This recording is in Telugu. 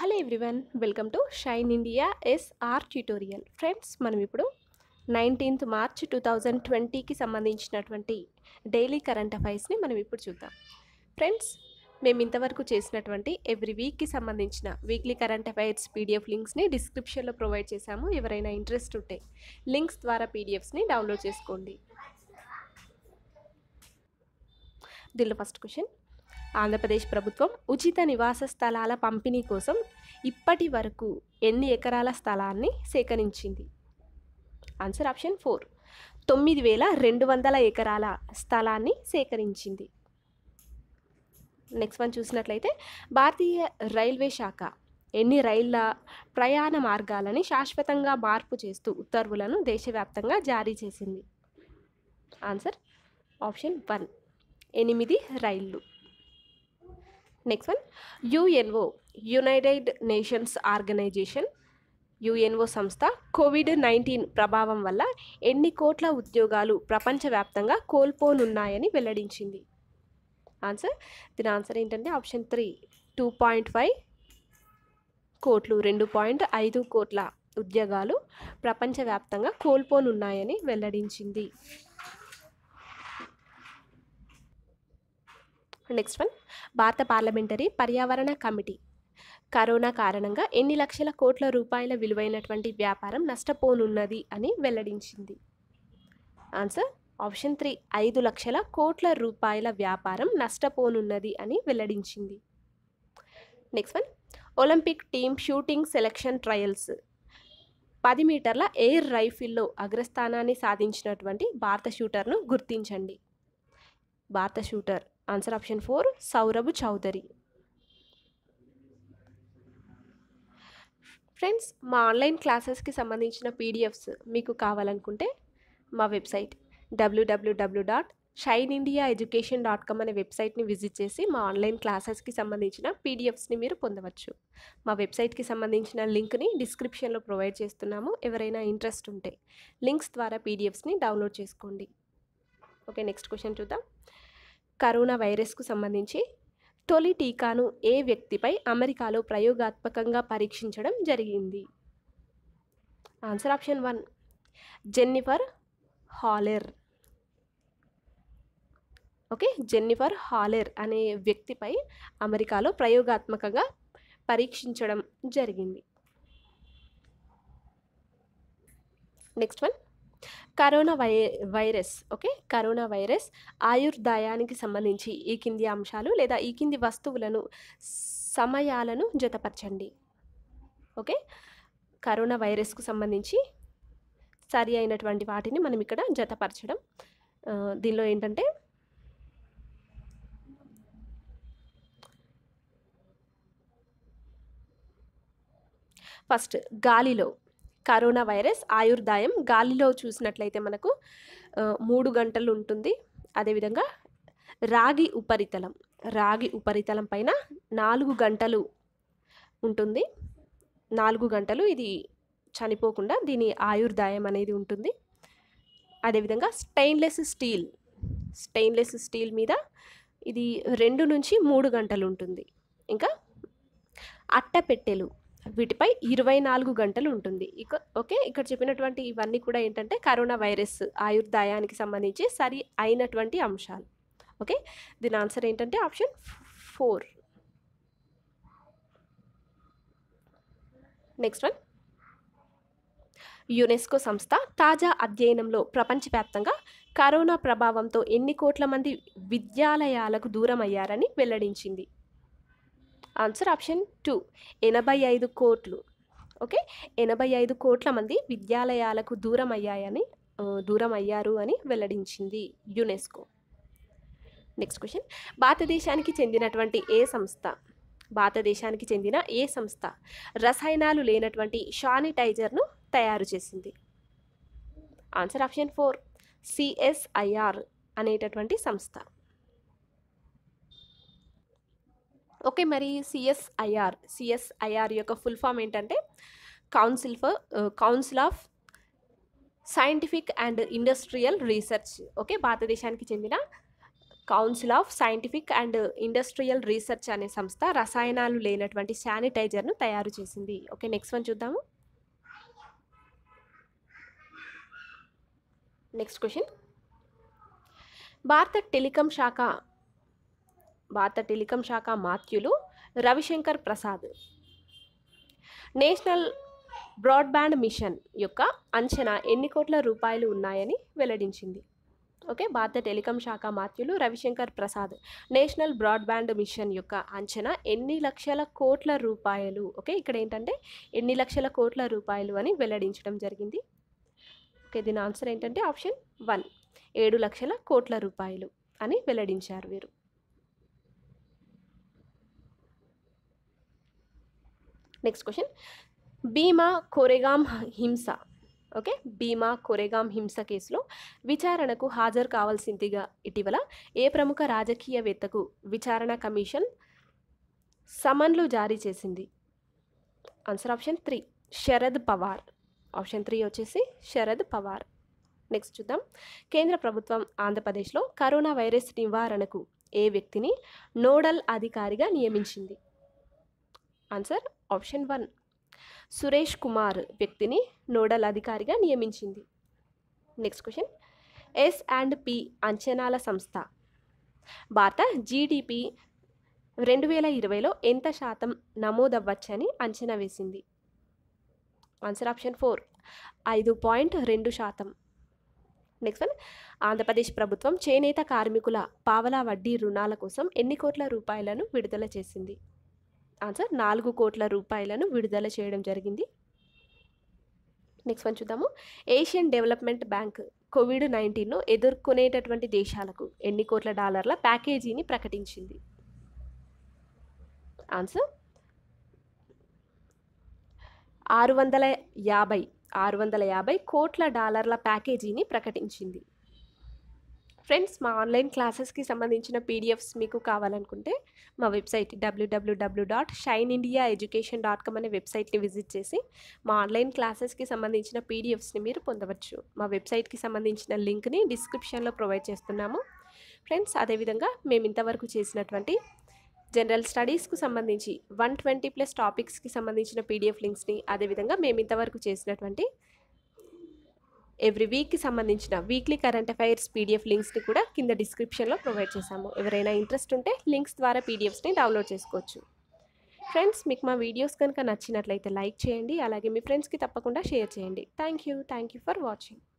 hello everyone welcome to Shine India SR tutorial friends మనం ఇప్పుడు నైన్టీన్త్ మార్చ్ టూ థౌజండ్ ట్వంటీకి సంబంధించినటువంటి డైలీ కరెంట్ అఫైర్స్ని మనం ఇప్పుడు చూద్దాం ఫ్రెండ్స్ మేము ఇంతవరకు చేసినటువంటి ఎవ్రీ వీక్కి సంబంధించిన వీక్లీ కరెంట్ అఫైర్స్ పీడిఎఫ్ లింక్స్ని డిస్క్రిప్షన్లో ప్రొవైడ్ చేశాము ఎవరైనా ఇంట్రెస్ట్ ఉంటే లింక్స్ ద్వారా పీడిఎఫ్స్ని డౌన్లోడ్ చేసుకోండి దీనిలో ఫస్ట్ క్వశ్చన్ ఆంధ్రప్రదేశ్ ప్రభుత్వం ఉచిత నివాస స్థలాల పంపిణీ కోసం ఇప్పటి వరకు ఎన్ని ఎకరాల స్థలాన్ని సేకరించింది ఆన్సర్ ఆప్షన్ ఫోర్ తొమ్మిది వేల రెండు వందల ఎకరాల స్థలాన్ని సేకరించింది నెక్స్ట్ వన్ చూసినట్లయితే భారతీయ రైల్వే శాఖ ఎన్ని రైళ్ల ప్రయాణ మార్గాలని శాశ్వతంగా మార్పు చేస్తూ ఉత్తర్వులను దేశవ్యాప్తంగా జారీ చేసింది ఆన్సర్ ఆప్షన్ వన్ ఎనిమిది రైళ్ళు next one UNO United Nations Organisation UNO సంస్థ కోవిడ్ నైన్టీన్ ప్రభావం వల్ల ఎన్ని కోట్ల ఉద్యోగాలు ప్రపంచవ్యాప్తంగా కోల్పోనున్నాయని వెల్లడించింది ఆన్సర్ దీని ఆన్సర్ ఏంటంటే option three two point five కోట్లు రెండు పాయింట్ ఐదు కోట్ల ఉద్యోగాలు ప్రపంచవ్యాప్తంగా కోల్పోనున్నాయని వెల్లడించింది నెక్స్ట్ వన్ భారత పార్లమెంటరీ పర్యావరణ కమిటీ కరోనా కారణంగా ఎన్ని లక్షల కోట్ల రూపాయల విలువైనటువంటి వ్యాపారం నష్టపోనున్నది అని వెల్లడించింది ఆన్సర్ ఆప్షన్ త్రీ ఐదు లక్షల కోట్ల రూపాయల వ్యాపారం నష్టపోనున్నది అని వెల్లడించింది next one Olympic team shooting selection trials పది మీటర్ల ఎయిర్ రైఫిల్లో అగ్రస్థానాన్ని సాధించినటువంటి భారత షూటర్ను గుర్తించండి భారత shooter answer option four Saurabh Chaudhary friends మా ఆన్లైన్ క్లాసెస్కి సంబంధించిన పీడిఎఫ్స్ మీకు కావాలనుకుంటే మా వెబ్సైట్ డబ్ల్యూడబ్ల్యూడబ్ల్యూ dot shine India education dot com అనే వెబ్సైట్ని విజిట్ చేసి మా ఆన్లైన్ క్లాసెస్కి సంబంధించిన పీడిఎఫ్స్ని మీరు పొందవచ్చు మా వెబ్సైట్కి సంబంధించిన లింక్ని డిస్క్రిప్షన్లో ప్రొవైడ్ చేస్తున్నాము ఎవరైనా ఇంట్రెస్ట్ ఉంటే లింక్స్ ద్వారా పీడిఎఫ్స్ని డౌన్లోడ్ చేసుకోండి ఓకే నెక్స్ట్ క్వశ్చన్ చూద్దాం కరోనా వైరస్కు సంబంధించి తొలి టీకాను ఏ వ్యక్తిపై అమెరికాలో ప్రయోగాత్మకంగా పరీక్షించడం జరిగింది answer option one Jennifer Haller okay Jennifer Haller అనే వ్యక్తిపై అమెరికాలో ప్రయోగాత్మకంగా పరీక్షించడం జరిగింది నెక్స్ట్ వన్ కరోనా వై వైరస్ ఓకే కరోనా వైరస్ ఆయుర్దాయానికి సంబంధించి ఈ కింది అంశాలు లేదా ఈ కింది వస్తువులను సమయాలను జతపరచండి ఓకే కరోనా వైరస్కు సంబంధించి సరి అయినటువంటి వాటిని మనం ఇక్కడ జతపరచడం దీనిలో ఏంటంటే ఫస్ట్ గాలిలో కరోనా వైరస్ ఆయుర్దాయం గాలిలో చూసినట్లయితే మనకు మూడు గంటలు ఉంటుంది అదేవిధంగా రాగి ఉపరితలం రాగి ఉపరితలం పైన నాలుగు గంటలు ఉంటుంది నాలుగు గంటలు ఇది చనిపోకుండా దీని ఆయుర్దాయం అనేది ఉంటుంది అదేవిధంగా స్టెయిన్లెస్ స్టీల్ స్టెయిన్లెస్ స్టీల్ మీద ఇది రెండు నుంచి మూడు గంటలు ఉంటుంది ఇంకా అట్టపెట్టెలు వీటిపై ఇరవై నాలుగు గంటలు ఉంటుంది ఇక ఓకే ఇక్కడ చెప్పినటువంటి ఇవన్నీ కూడా ఏంటంటే కరోనా వైరస్ ఆయుర్దాయానికి సంబంధించి సరి అయినటువంటి అంశాలు ఓకే దీని ఆన్సర్ ఏంటంటే option four next one UNESCO సంస్థ తాజా అధ్యయనంలో ప్రపంచవ్యాప్తంగా కరోనా ప్రభావంతో ఎన్ని కోట్ల మంది విద్యాలయాలకు దూరం అయ్యారని వెల్లడించింది ఆన్సర్ ఆప్షన్ టూ ఎనభై ఐదు కోట్లు ఓకే ఎనభై ఐదు కోట్ల మంది విద్యాలయాలకు దూరం అయ్యాయని దూరం అయ్యారు అని వెల్లడించింది యునెస్కో నెక్స్ట్ క్వశ్చన్ భారతదేశానికి చెందినటువంటి ఏ సంస్థ భారతదేశానికి చెందిన ఏ సంస్థ రసాయనాలు లేనటువంటి శానిటైజర్ను తయారు చేసింది ఆన్సర్ ఆప్షన్ ఫోర్ సిఎస్ఐఆర్ అనేటటువంటి సంస్థ ఓకే మరి సిఎస్ఐఆర్ సిఎస్ఐఆర్ యొక్క ఫుల్ ఫామ్ ఏంటంటే council for council of scientific and industrial research okay భారతదేశానికి చెందిన council of scientific and industrial research అనే సంస్థ రసాయనాలు లేనటువంటి శానిటైజర్ను తయారు చేసింది ఓకే నెక్స్ట్ వన్ చూద్దాము నెక్స్ట్ క్వశ్చన్ భారత టెలికాం శాఖ భారత టెలికాం శాఖ మాత్యులు Ravishankar Prasad national broadband mission యొక్క అంచనా ఎన్ని కోట్ల రూపాయలు ఉన్నాయని వెల్లడించింది ఓకే భారత టెలికాం శాఖ మాత్యులు Ravishankar Prasad national broadband mission యొక్క అంచనా ఎన్ని లక్షల కోట్ల రూపాయలు ఓకే ఇక్కడ ఏంటంటే ఎన్ని లక్షల కోట్ల రూపాయలు అని వెల్లడించడం జరిగింది ఓకే దీని ఆన్సర్ ఏంటంటే ఆప్షన్ వన్ ఏడు లక్షల కోట్ల రూపాయలు అని వెల్లడించారు వీరు నెక్స్ట్ క్వశ్చన్ భీమా కోరెగాం హింస ఓకే భీమా కోరెగాం హింస కేసులో విచారణకు హాజరు కావాల్సిందిగా ఇటీవల ఏ ప్రముఖ రాజకీయవేత్తకు విచారణ కమిషన్ సమన్లు జారీ చేసింది answer option three Sharad Pawar option three వచ్చేసి శరద్ పవార్ నెక్స్ట్ చూద్దాం కేంద్ర ప్రభుత్వం ఆంధ్రప్రదేశ్లో కరోనా వైరస్ నివారణకు ఏ వ్యక్తిని నోడల్ అధికారిగా నియమించింది answer option one Suresh Kumar వ్యక్తిని నోడల్ అధికారిగా నియమించింది next question S and P అంచనాల సంస్థ భారత జీడిపి రెండు వేల ఇరవైలో ఎంత శాతం నమోదవ్వచ్చని అంచనా వేసింది ఆన్సర్ ఆప్షన్ ఫోర్ ఐదు పాయింట్ రెండు శాతం నెక్స్ట్ వన్ ఆంధ్రప్రదేశ్ ప్రభుత్వం చేనేత కార్మికుల పావలా వడ్డీ రుణాల కోసం ఎన్ని కోట్ల రూపాయలను విడుదల చేసింది ఆన్సర్ నాలుగు కోట్ల రూపాయలను విడుదల చేయడం జరిగింది నెక్స్ట్ వన్ చూద్దాము ఏషియన్ డెవలప్మెంట్ బ్యాంక్ కోవిడ్ నైన్టీన్ను ఎదుర్కొనేటటువంటి దేశాలకు ఎన్ని కోట్ల డాలర్ల ప్యాకేజీని ప్రకటించింది ఆన్సర్ ఆరు వందల యాభై ఆరు వందల యాభై కోట్ల డాలర్ల ప్యాకేజీని ప్రకటించింది ఫ్రెండ్స్ మా ఆన్లైన్ క్లాసెస్కి సంబంధించిన పీడిఎఫ్స్ మీకు కావాలనుకుంటే మా వెబ్సైట్ డబ్ల్యూడబ్ల్యూడబ్ల్యూ dot shine India education dot com అనే వెబ్సైట్ని విజిట్ చేసి మా ఆన్లైన్ క్లాసెస్కి సంబంధించిన పీడిఎఫ్స్ని మీరు పొందవచ్చు మా వెబ్సైట్కి సంబంధించిన లింక్ని డిస్క్రిప్షన్లో ప్రొవైడ్ చేస్తున్నాము ఫ్రెండ్స్ అదేవిధంగా మేము ఇంతవరకు చేసినటువంటి జనరల్ స్టడీస్కు సంబంధించి వన్ ట్వంటీ ప్లస్ టాపిక్స్కి సంబంధించిన పీడిఎఫ్ లింక్స్ని అదేవిధంగా మేము ఇంతవరకు చేసినటువంటి ఎవ్రీ వీక్కి సంబంధించిన వీక్లీ కరెంట్ అఫైర్స్ పీడిఎఫ్ లింక్స్ని కూడా కింద డిస్క్రిప్షన్లో ప్రొవైడ్ చేశాము ఎవరైనా ఇంట్రెస్ట్ ఉంటే లింక్స్ ద్వారా పీడిఎఫ్స్ని డౌన్లోడ్ చేసుకోవచ్చు ఫ్రెండ్స్ మీకు మా వీడియోస్ కనుక నచ్చినట్లయితే లైక్ చేయండి అలాగే మీ ఫ్రెండ్స్కి తప్పకుండా షేర్ చేయండి thank you thank you for watching